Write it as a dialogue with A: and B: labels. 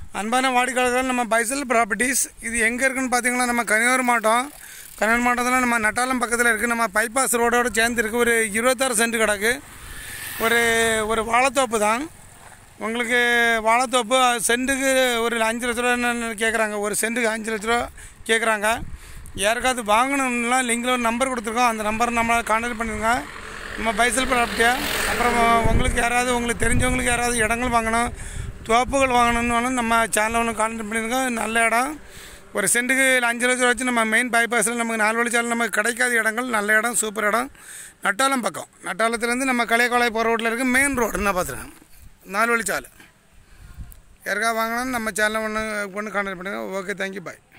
A: அன்பான வாடிக்கையாளர்கள் நம்ம பைசல் ப்ராப்பர்ட்டிஸ் இது எங்கே இருக்குன்னு பார்த்தீங்கன்னா நம்ம கனியூர் மாவட்டம் கனியூர் மாவட்டத்தில் நம்ம நட்டாலம் பக்கத்தில் இருக்குது நம்ம பைபாஸ் ரோடோடு சேர்ந்து இருக்குது ஒரு இருபத்தாறு சென்ட் கிடக்கு ஒரு ஒரு வாழைத்தோப்பு தான் உங்களுக்கு வாழைத்தோப்பு சென்ட்டுக்கு ஒரு அஞ்சு லட்ச ரூபா கேட்குறாங்க ஒரு சென்ட்டுக்கு அஞ்சு லட்ச ரூபா கேட்குறாங்க யாருக்காவது வாங்கணும்னா லிங்கில் ஒரு நம்பர் கொடுத்துருக்கோம் அந்த நம்பர் நம்மளை கான்டாக்ட் பண்ணிடுங்க நம்ம பைசல் ப்ராப்பர்ட்டியா அப்புறம் உங்களுக்கு யாராவது உங்களுக்கு தெரிஞ்சவங்களுக்கு யாராவது இடங்கள் வாங்கணும் தோப்புகள் வாங்கணும்னு வேணும் நம்ம சேனலில் ஒன்று கான்டாக்ட் பண்ணிடுங்க நல்ல இடம் ஒரு சென்ட்டுக்கு அஞ்சு லட்சம் ரூபா வச்சு நம்ம மெயின் பைபாஸில் நமக்கு நாலு வழிச்சாலும் நமக்கு கிடைக்காத இடங்கள் நல்ல இடம் சூப்பர் இடம் நட்டாலம் பக்கம் நட்டாலத்துலேருந்து நம்ம கலைக்கோலை போகிற ரோட்டில் இருக்குது மெயின் ரோடு நான் பார்த்துருக்கேன் நாலு வழிச்சாலை யாருக்கா வாங்கினா நம்ம சேனலில் ஒன்று ஒன்று கான்டாக்ட் பண்ணுங்கள் ஓகே தேங்க்யூ பாய்